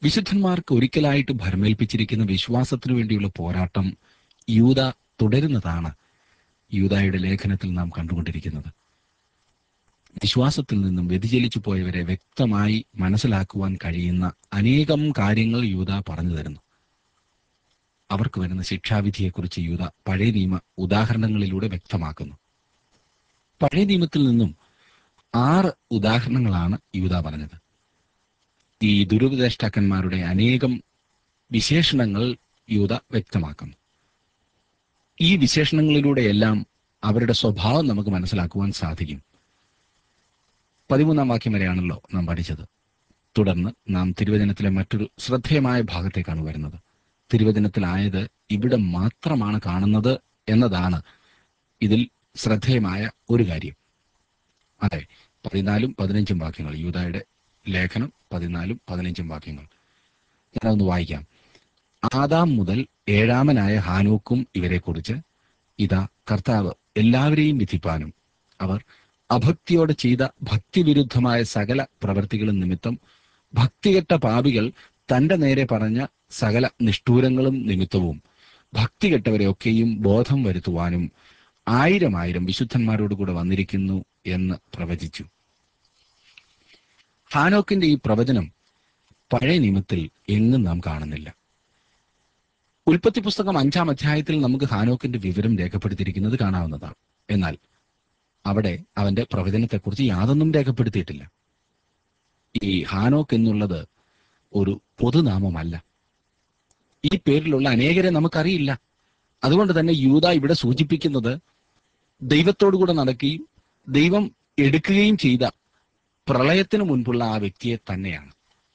വിശുദ്ധന്മാർക്ക് ഒരിക്കലായിട്ട് ഭരമേൽപ്പിച്ചിരിക്കുന്ന വിശ്വാസത്തിനു വേണ്ടിയുള്ള പോരാട്ടം യൂത തുടരുന്നതാണ് യൂതായുടെ ലേഖനത്തിൽ നാം കണ്ടുകൊണ്ടിരിക്കുന്നത് വിശ്വാസത്തിൽ നിന്നും വ്യതിചലിച്ചു പോയവരെ വ്യക്തമായി മനസ്സിലാക്കുവാൻ കഴിയുന്ന അനേകം കാര്യങ്ങൾ യൂത പറഞ്ഞു തരുന്നു അവർക്ക് വരുന്ന ശിക്ഷാവിധിയെക്കുറിച്ച് യൂത പഴയ നിയമ ഉദാഹരണങ്ങളിലൂടെ വ്യക്തമാക്കുന്നു പഴയ നിയമത്തിൽ നിന്നും ആറ് ഉദാഹരണങ്ങളാണ് യൂത പറഞ്ഞത് ഈ ദുരുപദേഷ്ടാക്കന്മാരുടെ അനേകം വിശേഷണങ്ങൾ യൂത വ്യക്തമാക്കുന്നു ഈ വിശേഷണങ്ങളിലൂടെയെല്ലാം അവരുടെ സ്വഭാവം നമുക്ക് മനസ്സിലാക്കുവാൻ സാധിക്കും പതിമൂന്നാം വാക്യം വരെയാണല്ലോ നാം പഠിച്ചത് തുടർന്ന് നാം തിരുവചനത്തിലെ മറ്റൊരു ശ്രദ്ധേയമായ ഭാഗത്തേക്കാണ് വരുന്നത് തിരുവചനത്തിലായത് ഇവിടെ മാത്രമാണ് കാണുന്നത് എന്നതാണ് ഇതിൽ ശ്രദ്ധേയമായ ഒരു കാര്യം അതെ പതിനാലും പതിനഞ്ചും വാക്യങ്ങൾ യൂതായുടെ ലേഖനം പതിനാലും പതിനഞ്ചും വാക്യങ്ങൾ ഞാനതൊന്ന് വായിക്കാം ആദാം മുതൽ ഏഴാമനായ ഹാനൂക്കും ഇവരെക്കുറിച്ച് ഇതാ കർത്താവ് എല്ലാവരെയും വിധിപ്പാനും അവർ അഭക്തിയോടെ ചെയ്ത ഭക്തിവിരുദ്ധമായ സകല പ്രവൃത്തികളും നിമിത്തം ഭക്തികെട്ട പാപികൾ തന്റെ നേരെ പറഞ്ഞ സകല നിഷ്ഠൂരങ്ങളും നിമിത്തവും ഭക്തികെട്ടവരെയൊക്കെയും ബോധം വരുത്തുവാനും ആയിരം ആയിരം വിശുദ്ധന്മാരോട് കൂടെ വന്നിരിക്കുന്നു എന്ന് പ്രവചിച്ചു ഹാനോക്കിന്റെ ഈ പ്രവചനം പഴയ നിയമത്തിൽ എങ്ങും നാം കാണുന്നില്ല ഉൽപ്പത്തി പുസ്തകം അഞ്ചാം അധ്യായത്തിൽ നമുക്ക് ഹാനോക്കിന്റെ വിവരം രേഖപ്പെടുത്തിയിരിക്കുന്നത് കാണാവുന്നതാണ് എന്നാൽ അവിടെ അവന്റെ പ്രവചനത്തെക്കുറിച്ച് യാതൊന്നും രേഖപ്പെടുത്തിയിട്ടില്ല ഈ ഹാനോക്ക് എന്നുള്ളത് ഒരു പൊതുനാമമല്ല ഈ പേരിലുള്ള അനേകരെ നമുക്കറിയില്ല അതുകൊണ്ട് തന്നെ യൂത ഇവിടെ സൂചിപ്പിക്കുന്നത് ദൈവത്തോടുകൂടെ നടക്കുകയും ദൈവം എടുക്കുകയും ചെയ്ത പ്രളയത്തിന് മുൻപുള്ള ആ വ്യക്തിയെ തന്നെയാണ്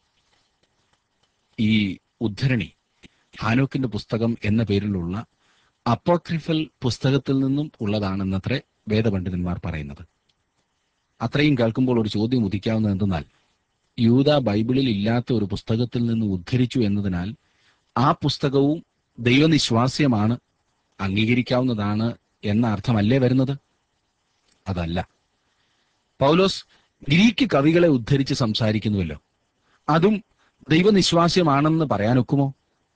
ഈ ഉദ്ധരണി ഹാനോക്കിന്റെ പുസ്തകം എന്ന പേരിലുള്ള അപ്പോക്രിഫൽ പുസ്തകത്തിൽ നിന്നും ഉള്ളതാണെന്നത്രേ വേദപണ്ഡിതന്മാർ പറയുന്നത് അത്രയും കേൾക്കുമ്പോൾ ഒരു ചോദ്യം ഉദിക്കാവുന്നത് എന്തെന്നാൽ യൂത ബൈബിളിൽ ഇല്ലാത്ത ഒരു പുസ്തകത്തിൽ നിന്ന് ഉദ്ധരിച്ചു എന്നതിനാൽ ആ പുസ്തകവും ദൈവനിശ്വാസ്യമാണ് അംഗീകരിക്കാവുന്നതാണ് എന്ന അർത്ഥമല്ലേ വരുന്നത് അതല്ല പൗലോസ് ഗ്രീക്ക് കവികളെ ഉദ്ധരിച്ച് സംസാരിക്കുന്നുവല്ലോ അതും ദൈവനിശ്വാസ്യമാണെന്ന് പറയാനൊക്കുമോ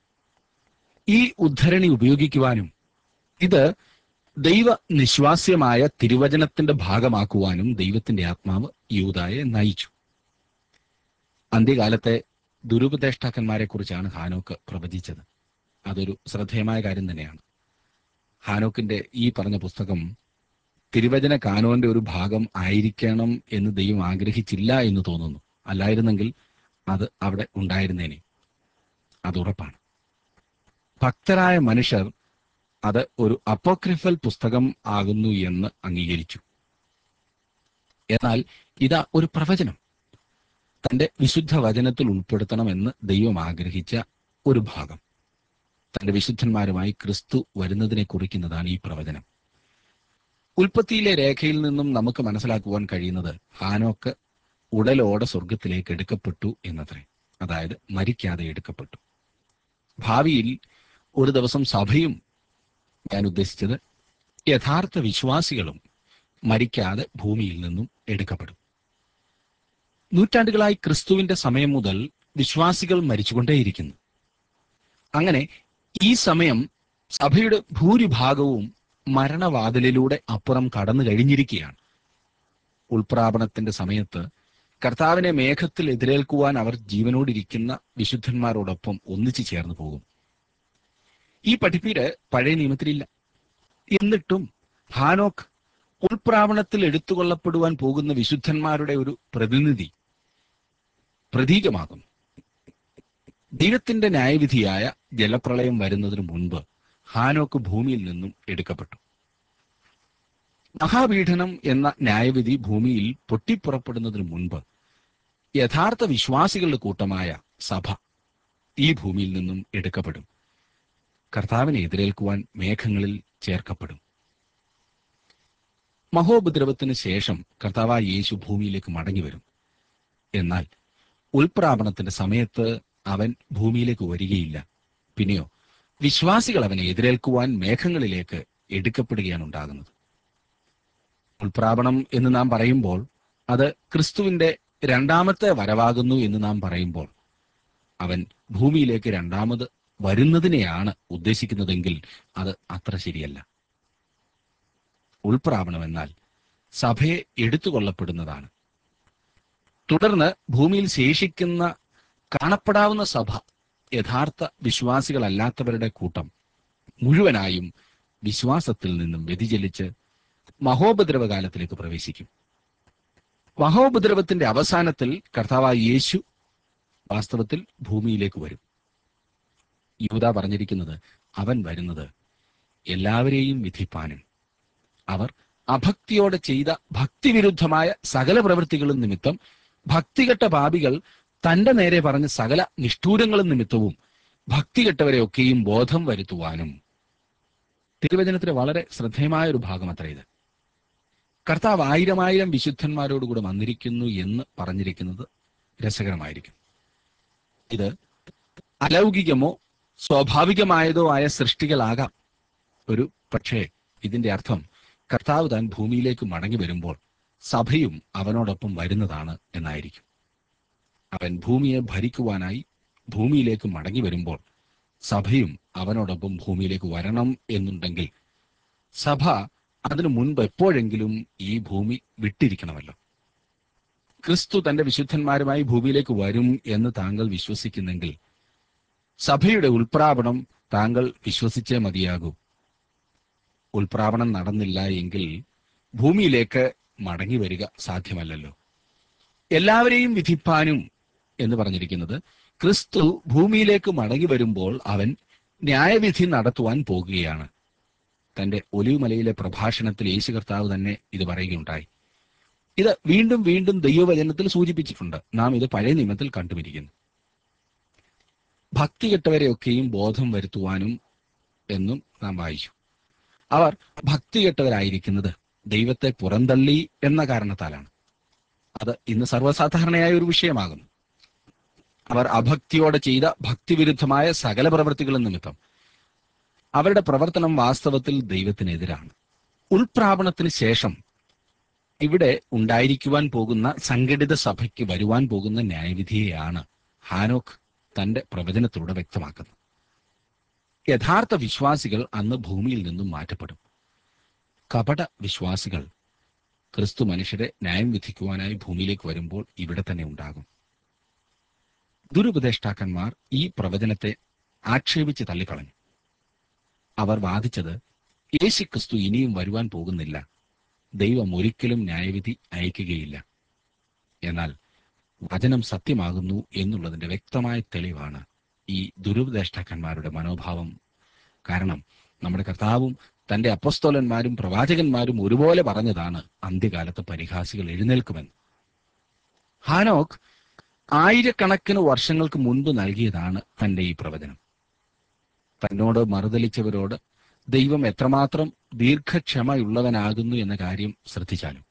ഈ ഉദ്ധരണി ഉപയോഗിക്കുവാനും ഇത് ദൈവ നിശ്വാസ്യമായ തിരുവചനത്തിന്റെ ഭാഗമാക്കുവാനും ദൈവത്തിന്റെ ആത്മാവ് യൂതായെ നയിച്ചു അന്ത്യകാലത്തെ ദുരുപദേഷ്ടാക്കന്മാരെ കുറിച്ചാണ് ഹാനോക്ക് പ്രവചിച്ചത് അതൊരു ശ്രദ്ധേയമായ കാര്യം തന്നെയാണ് ഹാനോക്കിന്റെ ഈ പറഞ്ഞ പുസ്തകം തിരുവചന കാനോന്റെ ഒരു ഭാഗം ആയിരിക്കണം എന്ന് ദൈവം ആഗ്രഹിച്ചില്ല എന്ന് തോന്നുന്നു അല്ലായിരുന്നെങ്കിൽ അത് അവിടെ ഉണ്ടായിരുന്നേനെ അത് ഉറപ്പാണ് ഭക്തരായ മനുഷ്യർ അത് ഒരു അപ്പോക്രിഫൽ പുസ്തകം ആകുന്നു എന്ന് അംഗീകരിച്ചു എന്നാൽ ഇതാ ഒരു പ്രവചനം തന്റെ വിശുദ്ധ വചനത്തിൽ ഉൾപ്പെടുത്തണമെന്ന് ദൈവം ആഗ്രഹിച്ച ഒരു ഭാഗം തന്റെ വിശുദ്ധന്മാരുമായി ക്രിസ്തു വരുന്നതിനെ കുറിക്കുന്നതാണ് ഈ പ്രവചനം ഉൽപ്പത്തിയിലെ രേഖയിൽ നിന്നും നമുക്ക് മനസ്സിലാക്കുവാൻ കഴിയുന്നത് ഹാനോക്ക് ഉടലോടെ സ്വർഗത്തിലേക്ക് എടുക്കപ്പെട്ടു എന്നത്രേ അതായത് മരിക്കാതെ എടുക്കപ്പെട്ടു ഭാവിയിൽ ഒരു ദിവസം സഭയും ഞാൻ ഉദ്ദേശിച്ചത് യഥാർത്ഥ വിശ്വാസികളും മരിക്കാതെ ഭൂമിയിൽ നിന്നും എടുക്കപ്പെടും നൂറ്റാണ്ടുകളായി ക്രിസ്തുവിന്റെ സമയം മുതൽ വിശ്വാസികൾ മരിച്ചുകൊണ്ടേയിരിക്കുന്നു അങ്ങനെ ഈ സമയം സഭയുടെ ഭൂരിഭാഗവും മരണവാതിലിലൂടെ അപ്പുറം കടന്നു കഴിഞ്ഞിരിക്കുകയാണ് ഉൾപ്രാപണത്തിന്റെ സമയത്ത് കർത്താവിനെ മേഘത്തിൽ എതിരേൽക്കുവാൻ അവർ ജീവനോടിരിക്കുന്ന വിശുദ്ധന്മാരോടൊപ്പം ഒന്നിച്ചു ചേർന്ന് പോകും ഈ പഠിപ്പീര് പഴയ നിയമത്തിലില്ല എന്നിട്ടും ഹാനോക്ക് ഉൾപ്രാവണത്തിൽ എടുത്തുകൊള്ളപ്പെടുവാൻ പോകുന്ന വിശുദ്ധന്മാരുടെ ഒരു പ്രതിനിധി പ്രതീകമാകും ദൈവത്തിന്റെ ന്യായവിധിയായ ജലപ്രളയം വരുന്നതിന് മുൻപ് ഹാനോക്ക് ഭൂമിയിൽ നിന്നും എടുക്കപ്പെട്ടു മഹാപീഠനം എന്ന ന്യായവിധി ഭൂമിയിൽ പൊട്ടിപ്പുറപ്പെടുന്നതിന് മുൻപ് യഥാർത്ഥ വിശ്വാസികളുടെ കൂട്ടമായ സഭ ഈ ഭൂമിയിൽ നിന്നും എടുക്കപ്പെടും കർത്താവിനെ എതിരേൽക്കുവാൻ മേഘങ്ങളിൽ ചേർക്കപ്പെടും മഹോപദ്രവത്തിന് ശേഷം കർത്താവായ യേശു ഭൂമിയിലേക്ക് മടങ്ങി വരും എന്നാൽ ഉൾപ്രാപണത്തിന്റെ സമയത്ത് അവൻ ഭൂമിയിലേക്ക് വരികയില്ല പിന്നെയോ വിശ്വാസികൾ അവനെ എതിരേൽക്കുവാൻ മേഘങ്ങളിലേക്ക് എടുക്കപ്പെടുകയാണ് ഉണ്ടാകുന്നത് ഉൾപ്രാപണം എന്ന് നാം പറയുമ്പോൾ അത് ക്രിസ്തുവിന്റെ രണ്ടാമത്തെ വരവാകുന്നു എന്ന് നാം പറയുമ്പോൾ അവൻ ഭൂമിയിലേക്ക് രണ്ടാമത് വരുന്നതിനെയാണ് ഉദ്ദേശിക്കുന്നതെങ്കിൽ അത് അത്ര ശരിയല്ല ഉൾപ്രാവണം എന്നാൽ സഭയെ എടുത്തുകൊള്ളപ്പെടുന്നതാണ് തുടർന്ന് ഭൂമിയിൽ ശേഷിക്കുന്ന കാണപ്പെടാവുന്ന സഭ യഥാർത്ഥ വിശ്വാസികളല്ലാത്തവരുടെ കൂട്ടം മുഴുവനായും വിശ്വാസത്തിൽ നിന്നും വ്യതിചലിച്ച് മഹോപദ്രവകാലത്തിലേക്ക് പ്രവേശിക്കും മഹോപദ്രവത്തിന്റെ അവസാനത്തിൽ കർത്താവായ യേശു വാസ്തവത്തിൽ ഭൂമിയിലേക്ക് വരും യൂത പറഞ്ഞിരിക്കുന്നത് അവൻ വരുന്നത് എല്ലാവരെയും വിധിപ്പാനും അവർ അഭക്തിയോടെ ചെയ്ത ഭക്തിവിരുദ്ധമായ സകല പ്രവൃത്തികളും നിമിത്തം ഭക്തികെട്ട പാപികൾ തന്റെ നേരെ പറഞ്ഞ സകല നിഷ്ഠൂരങ്ങളും നിമിത്തവും ഭക്തികെട്ടവരെയൊക്കെയും ബോധം വരുത്തുവാനും തിരുവചനത്തിന് വളരെ ശ്രദ്ധേയമായ ഒരു ഭാഗം അത്ര ഇത് കർത്താവ് ആയിരം ആയിരം വിശുദ്ധന്മാരോടുകൂടെ വന്നിരിക്കുന്നു എന്ന് പറഞ്ഞിരിക്കുന്നത് രസകരമായിരിക്കും ഇത് അലൗകികമോ സ്വാഭാവികമായതോ ആയ സൃഷ്ടികളാകാം ഒരു പക്ഷേ ഇതിന്റെ അർത്ഥം കർത്താവ് താൻ ഭൂമിയിലേക്ക് മടങ്ങി വരുമ്പോൾ സഭയും അവനോടൊപ്പം വരുന്നതാണ് എന്നായിരിക്കും അവൻ ഭൂമിയെ ഭരിക്കുവാനായി ഭൂമിയിലേക്ക് മടങ്ങി വരുമ്പോൾ സഭയും അവനോടൊപ്പം ഭൂമിയിലേക്ക് വരണം എന്നുണ്ടെങ്കിൽ സഭ അതിനു മുൻപ് എപ്പോഴെങ്കിലും ഈ ഭൂമി വിട്ടിരിക്കണമല്ലോ ക്രിസ്തു തന്റെ വിശുദ്ധന്മാരുമായി ഭൂമിയിലേക്ക് വരും എന്ന് താങ്കൾ വിശ്വസിക്കുന്നെങ്കിൽ സഭയുടെ ഉൾപ്രാപണം താങ്കൾ വിശ്വസിച്ചേ മതിയാകൂ ഉൾപ്രാപണം നടന്നില്ല എങ്കിൽ ഭൂമിയിലേക്ക് മടങ്ങി വരിക സാധ്യമല്ലല്ലോ എല്ലാവരെയും വിധിപ്പാനും എന്ന് പറഞ്ഞിരിക്കുന്നത് ക്രിസ്തു ഭൂമിയിലേക്ക് മടങ്ങി വരുമ്പോൾ അവൻ ന്യായവിധി നടത്തുവാൻ പോകുകയാണ് തന്റെ ഒലിവുമലയിലെ പ്രഭാഷണത്തിൽ യേശു കർത്താവ് തന്നെ ഇത് പറയുകയുണ്ടായി ഇത് വീണ്ടും വീണ്ടും ദൈവവചനത്തിൽ സൂചിപ്പിച്ചിട്ടുണ്ട് നാം ഇത് പഴയ നിയമത്തിൽ കണ്ടുപിടിക്കുന്നു ഭക്തി കെട്ടവരെയൊക്കെയും ബോധം വരുത്തുവാനും എന്നും നാം വായിച്ചു അവർ ഭക്തി കെട്ടവരായിരിക്കുന്നത് ദൈവത്തെ പുറന്തള്ളി എന്ന കാരണത്താലാണ് അത് ഇന്ന് സർവ്വസാധാരണയായ ഒരു വിഷയമാകുന്നു അവർ അഭക്തിയോടെ ചെയ്ത ഭക്തിവിരുദ്ധമായ സകല പ്രവൃത്തികളും നിമിത്തം അവരുടെ പ്രവർത്തനം വാസ്തവത്തിൽ ദൈവത്തിനെതിരാണ് ഉൾപ്രാപണത്തിന് ശേഷം ഇവിടെ ഉണ്ടായിരിക്കുവാൻ പോകുന്ന സംഘടിത സഭയ്ക്ക് വരുവാൻ പോകുന്ന ന്യായവിധിയെയാണ് ഹാനോക്ക് തന്റെ പ്രവചനത്തിലൂടെ വ്യക്തമാക്കുന്നത് യഥാർത്ഥ വിശ്വാസികൾ അന്ന് ഭൂമിയിൽ നിന്നും മാറ്റപ്പെടും കപട വിശ്വാസികൾ ക്രിസ്തു മനുഷ്യരെ ന്യായം വിധിക്കുവാനായി ഭൂമിയിലേക്ക് വരുമ്പോൾ ഇവിടെ തന്നെ ഉണ്ടാകും ദുരുപദേഷ്ടാക്കന്മാർ ഈ പ്രവചനത്തെ ആക്ഷേപിച്ച് തള്ളിക്കളഞ്ഞു അവർ വാദിച്ചത് യേശു ക്രിസ്തു ഇനിയും വരുവാൻ പോകുന്നില്ല ദൈവം ഒരിക്കലും ന്യായവിധി അയക്കുകയില്ല എന്നാൽ വചനം സത്യമാകുന്നു എന്നുള്ളതിന്റെ വ്യക്തമായ തെളിവാണ് ഈ ദുരുപദേഷ്ടാക്കന്മാരുടെ മനോഭാവം കാരണം നമ്മുടെ കർത്താവും തന്റെ അപ്പസ്തോലന്മാരും പ്രവാചകന്മാരും ഒരുപോലെ പറഞ്ഞതാണ് അന്ത്യകാലത്ത് പരിഹാസികൾ എഴുന്നേൽക്കുമെന്ന് ഹാനോക്ക് ആയിരക്കണക്കിന് വർഷങ്ങൾക്ക് മുൻപ് നൽകിയതാണ് തന്റെ ഈ പ്രവചനം തന്നോട് മറുതലിച്ചവരോട് ദൈവം എത്രമാത്രം ദീർഘക്ഷമയുള്ളവനാകുന്നു എന്ന കാര്യം ശ്രദ്ധിച്ചാലും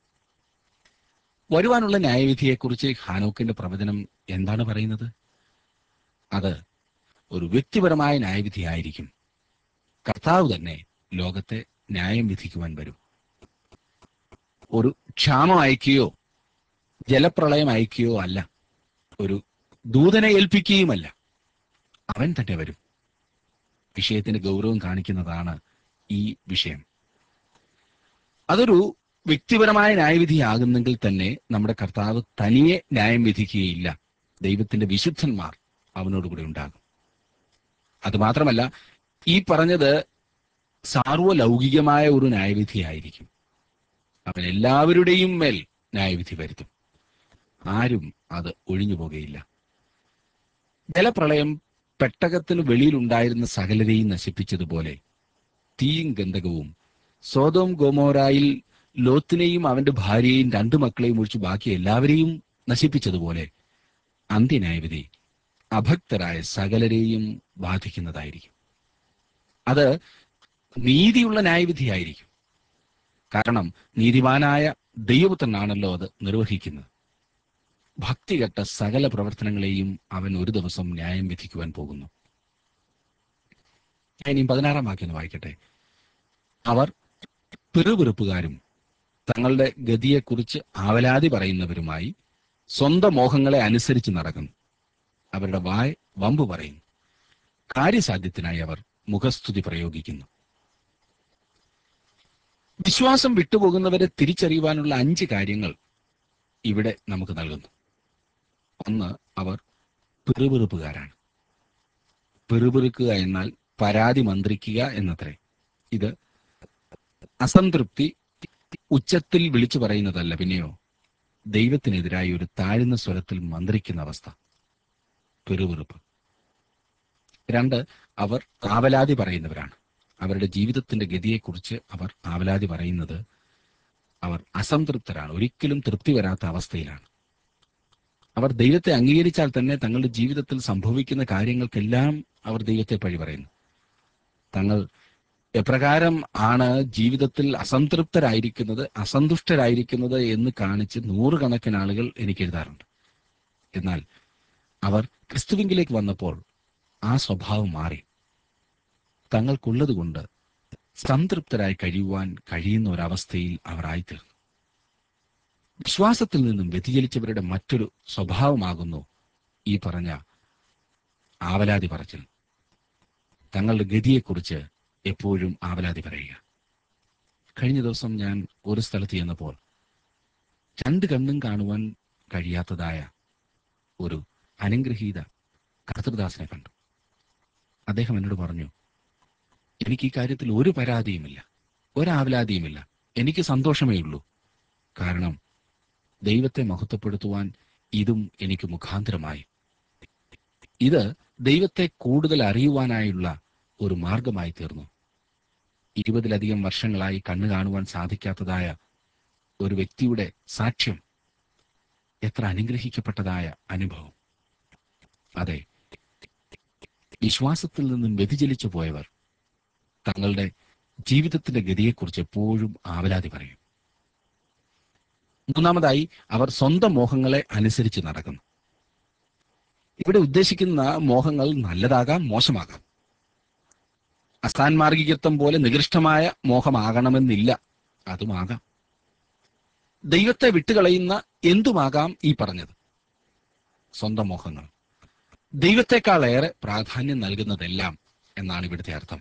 വരുവാനുള്ള ന്യായവിധിയെക്കുറിച്ച് ഹാനോക്കിന്റെ പ്രവചനം എന്താണ് പറയുന്നത് അത് ഒരു വ്യക്തിപരമായ ന്യായവിധിയായിരിക്കും കർത്താവ് തന്നെ ലോകത്തെ ന്യായം വിധിക്കുവാൻ വരും ഒരു ക്ഷാമം അയക്കുകയോ ജലപ്രളയം അയക്കുകയോ അല്ല ഒരു ദൂതനെ ഏൽപ്പിക്കുകയുമല്ല അവൻ തന്നെ വരും വിഷയത്തിന്റെ ഗൗരവം കാണിക്കുന്നതാണ് ഈ വിഷയം അതൊരു വ്യക്തിപരമായ ന്യായവിധിയാകുന്നെങ്കിൽ തന്നെ നമ്മുടെ കർത്താവ് തനിയെ ന്യായം വിധിക്കുകയില്ല ദൈവത്തിന്റെ വിശുദ്ധന്മാർ അവനോടുകൂടെ ഉണ്ടാകും അത് മാത്രമല്ല ഈ പറഞ്ഞത് സാർവലൗകികമായ ഒരു ന്യായവിധിയായിരിക്കും അവൻ എല്ലാവരുടെയും മേൽ ന്യായവിധി വരുത്തും ആരും അത് ഒഴിഞ്ഞു പോകുകയില്ല ജലപ്രളയം പെട്ടകത്തിന് വെളിയിലുണ്ടായിരുന്ന സകലരെയും നശിപ്പിച്ചതുപോലെ തീയും ഗന്ധകവും സോതോം ഗോമോരായിൽ ലോത്തിനെയും അവന്റെ ഭാര്യയെയും രണ്ടു മക്കളെയും ഒഴിച്ച് ബാക്കി എല്ലാവരെയും നശിപ്പിച്ചതുപോലെ അന്ത്യന്യായവിധി അഭക്തരായ സകലരെയും ബാധിക്കുന്നതായിരിക്കും അത് നീതിയുള്ള ന്യായവിധിയായിരിക്കും കാരണം നീതിമാനായ ദൈവപുത്രനാണല്ലോ അത് നിർവഹിക്കുന്നത് ഭക്തികെട്ട സകല പ്രവർത്തനങ്ങളെയും അവൻ ഒരു ദിവസം ന്യായം വിധിക്കുവാൻ പോകുന്നു ഇനിയും പതിനാറാം വാക്യം ഒന്ന് വായിക്കട്ടെ അവർ പിറുപിറുപ്പുകാരും തങ്ങളുടെ ഗതിയെക്കുറിച്ച് ആവലാതി പറയുന്നവരുമായി സ്വന്തം മോഹങ്ങളെ അനുസരിച്ച് നടക്കുന്നു അവരുടെ വായ് വമ്പ് പറയുന്നു കാര്യസാധ്യത്തിനായി അവർ മുഖസ്തുതി പ്രയോഗിക്കുന്നു വിശ്വാസം വിട്ടുപോകുന്നവരെ തിരിച്ചറിയുവാനുള്ള അഞ്ച് കാര്യങ്ങൾ ഇവിടെ നമുക്ക് നൽകുന്നു ഒന്ന് അവർ പിറുപിറുപ്പുകാരാണ് പിറുപിറുക്കുക എന്നാൽ പരാതി മന്ത്രിക്കുക എന്നത്രേ ഇത് അസംതൃപ്തി ഉച്ചത്തിൽ വിളിച്ചു പറയുന്നതല്ല പിന്നെയോ ദൈവത്തിനെതിരായി ഒരു താഴ്ന്ന സ്വരത്തിൽ മന്ത്രിക്കുന്ന അവസ്ഥ പിറുപിറുപ്പ് രണ്ട് അവർ ആവലാതി പറയുന്നവരാണ് അവരുടെ ജീവിതത്തിന്റെ ഗതിയെക്കുറിച്ച് അവർ ആവലാതി പറയുന്നത് അവർ അസംതൃപ്തരാണ് ഒരിക്കലും തൃപ്തി വരാത്ത അവസ്ഥയിലാണ് അവർ ദൈവത്തെ അംഗീകരിച്ചാൽ തന്നെ തങ്ങളുടെ ജീവിതത്തിൽ സംഭവിക്കുന്ന കാര്യങ്ങൾക്കെല്ലാം അവർ ദൈവത്തെ പഴി പറയുന്നു തങ്ങൾ എപ്രകാരം ആണ് ജീവിതത്തിൽ അസംതൃപ്തരായിരിക്കുന്നത് അസന്തുഷ്ടരായിരിക്കുന്നത് എന്ന് കാണിച്ച് നൂറുകണക്കിന് ആളുകൾ എനിക്ക് എഴുതാറുണ്ട് എന്നാൽ അവർ ക്രിസ്തുവിങ്കിലേക്ക് വന്നപ്പോൾ ആ സ്വഭാവം മാറി തങ്ങൾക്കുള്ളതുകൊണ്ട് സംതൃപ്തരായി കഴിയുവാൻ കഴിയുന്ന ഒരവസ്ഥയിൽ അവർ ആയിത്തീർന്നു വിശ്വാസത്തിൽ നിന്നും വ്യതിചലിച്ചവരുടെ മറ്റൊരു സ്വഭാവമാകുന്നു ഈ പറഞ്ഞ ആവലാതി പറച്ചിൽ തങ്ങളുടെ ഗതിയെക്കുറിച്ച് എപ്പോഴും ആവലാതി പറയുക കഴിഞ്ഞ ദിവസം ഞാൻ ഒരു സ്ഥലത്ത് ചെന്നപ്പോൾ രണ്ട് കണ്ണും കാണുവാൻ കഴിയാത്തതായ ഒരു അനുഗ്രഹീത കർത്തൃദാസനെ കണ്ടു അദ്ദേഹം എന്നോട് പറഞ്ഞു എനിക്ക് ഈ കാര്യത്തിൽ ഒരു പരാതിയുമില്ല ഒരാവലാതിയുമില്ല എനിക്ക് സന്തോഷമേ ഉള്ളൂ കാരണം ദൈവത്തെ മഹത്വപ്പെടുത്തുവാൻ ഇതും എനിക്ക് മുഖാന്തരമായി ഇത് ദൈവത്തെ കൂടുതൽ അറിയുവാനായുള്ള ഒരു മാർഗമായി തീർന്നു ഇരുപതിലധികം വർഷങ്ങളായി കണ്ണു കാണുവാൻ സാധിക്കാത്തതായ ഒരു വ്യക്തിയുടെ സാക്ഷ്യം എത്ര അനുഗ്രഹിക്കപ്പെട്ടതായ അനുഭവം അതെ വിശ്വാസത്തിൽ നിന്നും വ്യതിചലിച്ചു പോയവർ തങ്ങളുടെ ജീവിതത്തിന്റെ ഗതിയെക്കുറിച്ച് എപ്പോഴും ആവലാതി പറയും മൂന്നാമതായി അവർ സ്വന്തം മോഹങ്ങളെ അനുസരിച്ച് നടക്കുന്നു ഇവിടെ ഉദ്ദേശിക്കുന്ന മോഹങ്ങൾ നല്ലതാകാം മോശമാകാം അസാൻമാർഗികത്വം പോലെ നികൃഷ്ടമായ മോഹമാകണമെന്നില്ല അതുമാകാം ദൈവത്തെ വിട്ടുകളയുന്ന എന്തുമാകാം ഈ പറഞ്ഞത് സ്വന്തം മോഹങ്ങൾ ദൈവത്തെക്കാളേറെ പ്രാധാന്യം നൽകുന്നതെല്ലാം എന്നാണ് ഇവിടുത്തെ അർത്ഥം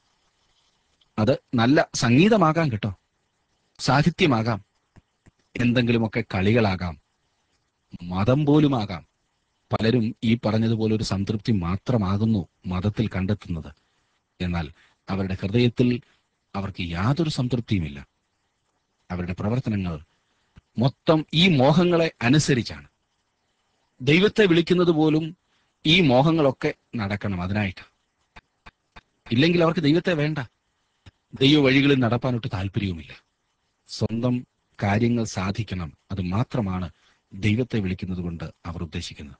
അത് നല്ല സംഗീതമാകാം കേട്ടോ സാഹിത്യമാകാം എന്തെങ്കിലുമൊക്കെ കളികളാകാം മതം പോലുമാകാം പലരും ഈ പറഞ്ഞതുപോലെ ഒരു സംതൃപ്തി മാത്രമാകുന്നു മതത്തിൽ കണ്ടെത്തുന്നത് എന്നാൽ അവരുടെ ഹൃദയത്തിൽ അവർക്ക് യാതൊരു സംതൃപ്തിയുമില്ല അവരുടെ പ്രവർത്തനങ്ങൾ മൊത്തം ഈ മോഹങ്ങളെ അനുസരിച്ചാണ് ദൈവത്തെ വിളിക്കുന്നത് പോലും ഈ മോഹങ്ങളൊക്കെ നടക്കണം അതിനായിട്ട് ഇല്ലെങ്കിൽ അവർക്ക് ദൈവത്തെ വേണ്ട ദൈവ വഴികളിൽ നടപ്പാനൊട്ട് താല്പര്യവുമില്ല സ്വന്തം കാര്യങ്ങൾ സാധിക്കണം അത് മാത്രമാണ് ദൈവത്തെ വിളിക്കുന്നത് കൊണ്ട് അവർ ഉദ്ദേശിക്കുന്നത്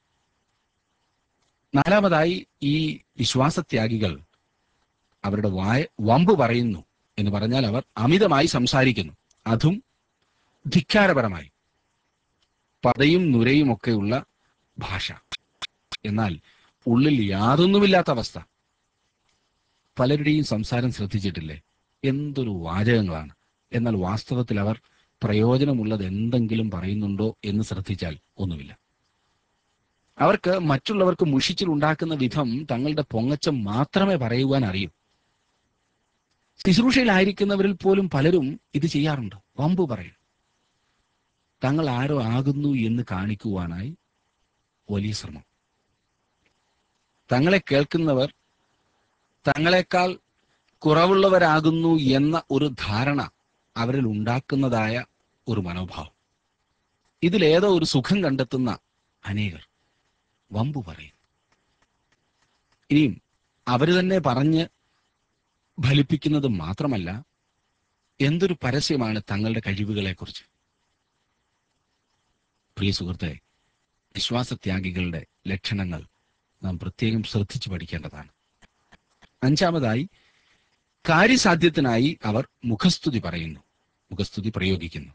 നാലാമതായി ഈ വിശ്വാസത്യാഗികൾ അവരുടെ വായ വമ്പ് പറയുന്നു എന്ന് പറഞ്ഞാൽ അവർ അമിതമായി സംസാരിക്കുന്നു അതും ധിക്കാരപരമായി പതയും നുരയും ഒക്കെയുള്ള ഭാഷ എന്നാൽ ഉള്ളിൽ യാതൊന്നുമില്ലാത്ത അവസ്ഥ പലരുടെയും സംസാരം ശ്രദ്ധിച്ചിട്ടില്ലേ എന്തൊരു വാചകങ്ങളാണ് എന്നാൽ വാസ്തവത്തിൽ അവർ പ്രയോജനമുള്ളത് എന്തെങ്കിലും പറയുന്നുണ്ടോ എന്ന് ശ്രദ്ധിച്ചാൽ ഒന്നുമില്ല അവർക്ക് മറ്റുള്ളവർക്ക് മുഷിച്ചിൽ ഉണ്ടാക്കുന്ന വിധം തങ്ങളുടെ പൊങ്ങച്ചം മാത്രമേ പറയുവാൻ അറിയൂ ശുശ്രൂഷയിലായിരിക്കുന്നവരിൽ പോലും പലരും ഇത് ചെയ്യാറുണ്ട് വമ്പ് പറയും തങ്ങൾ ആരോ ആകുന്നു എന്ന് കാണിക്കുവാനായി വലിയ ശ്രമം തങ്ങളെ കേൾക്കുന്നവർ തങ്ങളെക്കാൾ കുറവുള്ളവരാകുന്നു എന്ന ഒരു ധാരണ അവരിൽ ഉണ്ടാക്കുന്നതായ ഒരു മനോഭാവം ഇതിലേതോ ഒരു സുഖം കണ്ടെത്തുന്ന അനേകർ വമ്പു പറയും ഇനിയും അവർ തന്നെ പറഞ്ഞ് ഫലിപ്പിക്കുന്നത് മാത്രമല്ല എന്തൊരു പരസ്യമാണ് തങ്ങളുടെ കഴിവുകളെക്കുറിച്ച് പ്രിയ സുഹൃത്തെ വിശ്വാസത്യാഗികളുടെ ലക്ഷണങ്ങൾ നാം പ്രത്യേകം ശ്രദ്ധിച്ചു പഠിക്കേണ്ടതാണ് അഞ്ചാമതായി കാര്യസാധ്യത്തിനായി അവർ മുഖസ്തുതി പറയുന്നു മുഖസ്തുതി പ്രയോഗിക്കുന്നു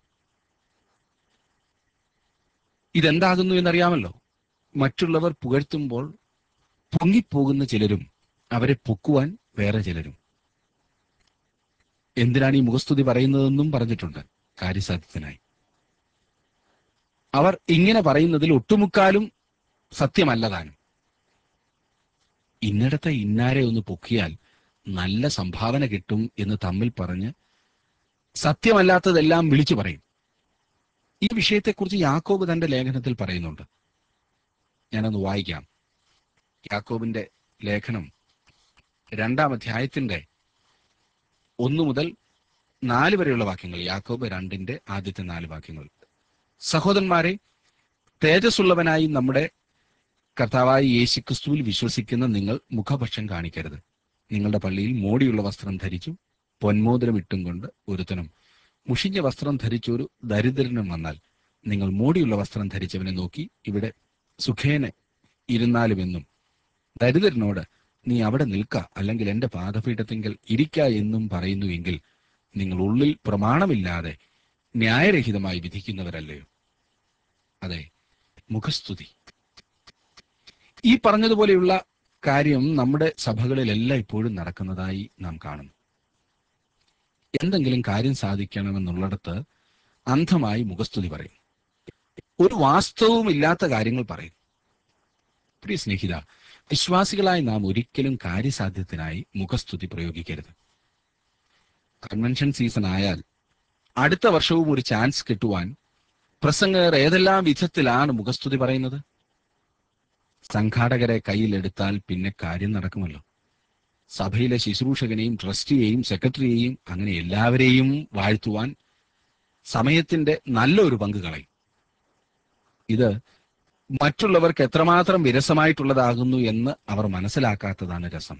ഇതെന്താകുന്നു എന്നറിയാമല്ലോ മറ്റുള്ളവർ പുകഴ്ത്തുമ്പോൾ പൊങ്ങിപ്പോകുന്ന ചിലരും അവരെ പൊക്കുവാൻ വേറെ ചിലരും എന്തിനാണ് ഈ മുഖസ്തുതി പറയുന്നതെന്നും പറഞ്ഞിട്ടുണ്ട് കാര്യസാധ്യത്തിനായി അവർ ഇങ്ങനെ പറയുന്നതിൽ ഒട്ടുമുക്കാലും സത്യമല്ല താനും ഇന്നിടത്തെ ഇന്നാരെ ഒന്ന് പൊക്കിയാൽ നല്ല സംഭാവന കിട്ടും എന്ന് തമ്മിൽ പറഞ്ഞ് സത്യമല്ലാത്തതെല്ലാം വിളിച്ചു പറയും ഈ വിഷയത്തെക്കുറിച്ച് യാക്കോബ് തന്റെ ലേഖനത്തിൽ പറയുന്നുണ്ട് ഞാനൊന്ന് വായിക്കാം യാക്കോബിന്റെ ലേഖനം രണ്ടാം അധ്യായത്തിന്റെ ഒന്ന് മുതൽ നാല് വരെയുള്ള വാക്യങ്ങൾ യാക്കോബ് രണ്ടിന്റെ ആദ്യത്തെ നാല് വാക്യങ്ങൾ സഹോദരന്മാരെ തേജസ്സുള്ളവനായി നമ്മുടെ കർത്താവായ യേശുക്രിസ്തുവിൽ വിശ്വസിക്കുന്ന നിങ്ങൾ മുഖപക്ഷം കാണിക്കരുത് നിങ്ങളുടെ പള്ളിയിൽ മോടിയുള്ള വസ്ത്രം ധരിച്ചു പൊന്മോതിരം ഇട്ടും കൊണ്ട് ഒരുത്തനും മുഷിഞ്ഞ വസ്ത്രം ധരിച്ചൊരു ദരിദ്രനും വന്നാൽ നിങ്ങൾ മോടിയുള്ള വസ്ത്രം ധരിച്ചവനെ നോക്കി ഇവിടെ സുഖേന ഇരുന്നാലുമെന്നും ദരിദ്രനോട് നീ അവിടെ നിൽക്ക അല്ലെങ്കിൽ എന്റെ പാദപീഠത്തിങ്കൽ ഇരിക്ക എന്നും പറയുന്നുവെങ്കിൽ നിങ്ങൾ ഉള്ളിൽ പ്രമാണമില്ലാതെ ന്യായരഹിതമായി വിധിക്കുന്നവരല്ലയോ അതെ മുഖസ്തുതി ഈ പറഞ്ഞതുപോലെയുള്ള കാര്യം നമ്മുടെ സഭകളിലെല്ലാം ഇപ്പോഴും നടക്കുന്നതായി നാം കാണുന്നു എന്തെങ്കിലും കാര്യം സാധിക്കണമെന്നുള്ളിടത്ത് അന്ധമായി മുഖസ്തുതി പറയും ഒരു വാസ്തവവും ഇല്ലാത്ത കാര്യങ്ങൾ പറയും പ്രിയ സ്നേഹിത വിശ്വാസികളായി നാം ഒരിക്കലും കാര്യസാധ്യത്തിനായി മുഖസ്തുതി പ്രയോഗിക്കരുത് കൺവെൻഷൻ സീസൺ ആയാൽ അടുത്ത വർഷവും ഒരു ചാൻസ് കിട്ടുവാൻ പ്രസംഗകർ ഏതെല്ലാം വിധത്തിലാണ് മുഖസ്തുതി പറയുന്നത് സംഘാടകരെ കയ്യിലെടുത്താൽ പിന്നെ കാര്യം നടക്കുമല്ലോ സഭയിലെ ശുശ്രൂഷകനെയും ട്രസ്റ്റിയെയും സെക്രട്ടറിയെയും അങ്ങനെ എല്ലാവരെയും വാഴ്ത്തുവാൻ സമയത്തിന്റെ നല്ലൊരു പങ്ക് കളയും ഇത് മറ്റുള്ളവർക്ക് എത്രമാത്രം വിരസമായിട്ടുള്ളതാകുന്നു എന്ന് അവർ മനസ്സിലാക്കാത്തതാണ് രസം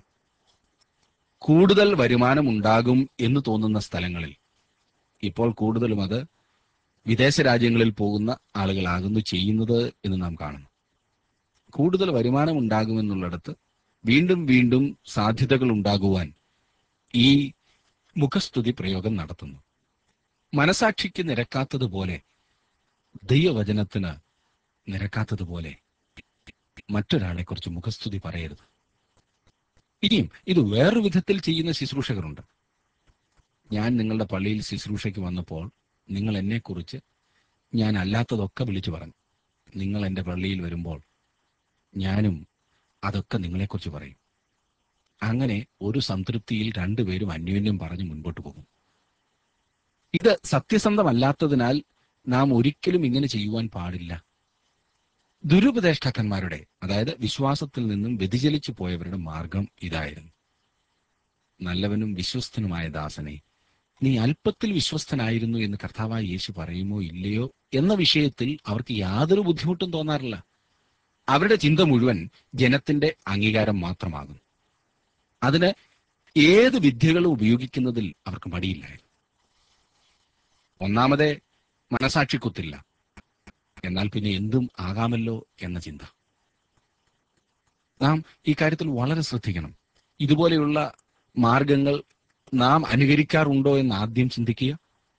കൂടുതൽ വരുമാനം ഉണ്ടാകും എന്ന് തോന്നുന്ന സ്ഥലങ്ങളിൽ ഇപ്പോൾ കൂടുതലും അത് വിദേശ രാജ്യങ്ങളിൽ പോകുന്ന ആളുകളാകുന്നു ചെയ്യുന്നത് എന്ന് നാം കാണുന്നു കൂടുതൽ വരുമാനം ഉണ്ടാകുമെന്നുള്ളിടത്ത് വീണ്ടും വീണ്ടും സാധ്യതകൾ ഉണ്ടാകുവാൻ ഈ മുഖസ്തുതി പ്രയോഗം നടത്തുന്നു മനസാക്ഷിക്ക് നിരക്കാത്തതുപോലെ ദൈവവചനത്തിന് നിരക്കാത്തതുപോലെ മറ്റൊരാളെ കുറിച്ച് മുഖസ്തുതി പറയരുത് ഇനിയും ഇത് വേറൊരു വിധത്തിൽ ചെയ്യുന്ന ശുശ്രൂഷകരുണ്ട് ഞാൻ നിങ്ങളുടെ പള്ളിയിൽ ശുശ്രൂഷയ്ക്ക് വന്നപ്പോൾ നിങ്ങൾ എന്നെക്കുറിച്ച് ഞാൻ അല്ലാത്തതൊക്കെ വിളിച്ചു പറഞ്ഞു നിങ്ങൾ എൻ്റെ പള്ളിയിൽ വരുമ്പോൾ ഞാനും അതൊക്കെ നിങ്ങളെക്കുറിച്ച് പറയും അങ്ങനെ ഒരു സംതൃപ്തിയിൽ രണ്ടുപേരും അന്യോന്യം പറഞ്ഞ് മുൻപോട്ട് പോകും ഇത് സത്യസന്ധമല്ലാത്തതിനാൽ നാം ഒരിക്കലും ഇങ്ങനെ ചെയ്യുവാൻ പാടില്ല ദുരുപദേഷ്ടാക്കന്മാരുടെ അതായത് വിശ്വാസത്തിൽ നിന്നും വ്യതിചലിച്ചു പോയവരുടെ മാർഗം ഇതായിരുന്നു നല്ലവനും വിശ്വസ്തനുമായ ദാസനെ നീ അല്പത്തിൽ വിശ്വസ്തനായിരുന്നു എന്ന് കർത്താവായ യേശു പറയുമോ ഇല്ലയോ എന്ന വിഷയത്തിൽ അവർക്ക് യാതൊരു ബുദ്ധിമുട്ടും തോന്നാറില്ല അവരുടെ ചിന്ത മുഴുവൻ ജനത്തിന്റെ അംഗീകാരം മാത്രമാകും അതിന് ഏത് വിദ്യകളും ഉപയോഗിക്കുന്നതിൽ അവർക്ക് മടിയില്ലായിരുന്നു ഒന്നാമതെ മനസാക്ഷി കുത്തില്ല എന്നാൽ പിന്നെ എന്തും ആകാമല്ലോ എന്ന ചിന്ത നാം ഈ കാര്യത്തിൽ വളരെ ശ്രദ്ധിക്കണം ഇതുപോലെയുള്ള മാർഗങ്ങൾ നാം അനുകരിക്കാറുണ്ടോ എന്ന് ആദ്യം ചിന്തിക്കുക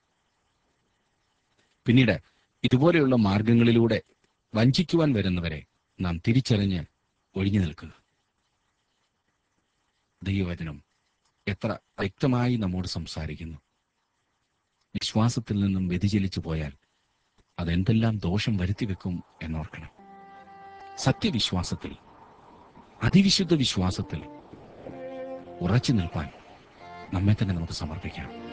പിന്നീട് ഇതുപോലെയുള്ള മാർഗങ്ങളിലൂടെ വഞ്ചിക്കുവാൻ വരുന്നവരെ നാം തിരിച്ചറിഞ്ഞ് ഒഴിഞ്ഞു നിൽക്കുക ദൈവവചനം എത്ര വ്യക്തമായി നമ്മോട് സംസാരിക്കുന്നു വിശ്വാസത്തിൽ നിന്നും വ്യതിചലിച്ചു പോയാൽ അതെന്തെല്ലാം ദോഷം വരുത്തി വെക്കും എന്നോർക്കണം സത്യവിശ്വാസത്തിൽ അതിവിശുദ്ധ വിശ്വാസത്തിൽ ഉറച്ചു നിൽപ്പാൻ നമ്മെ തന്നെ നമുക്ക് സമർപ്പിക്കാം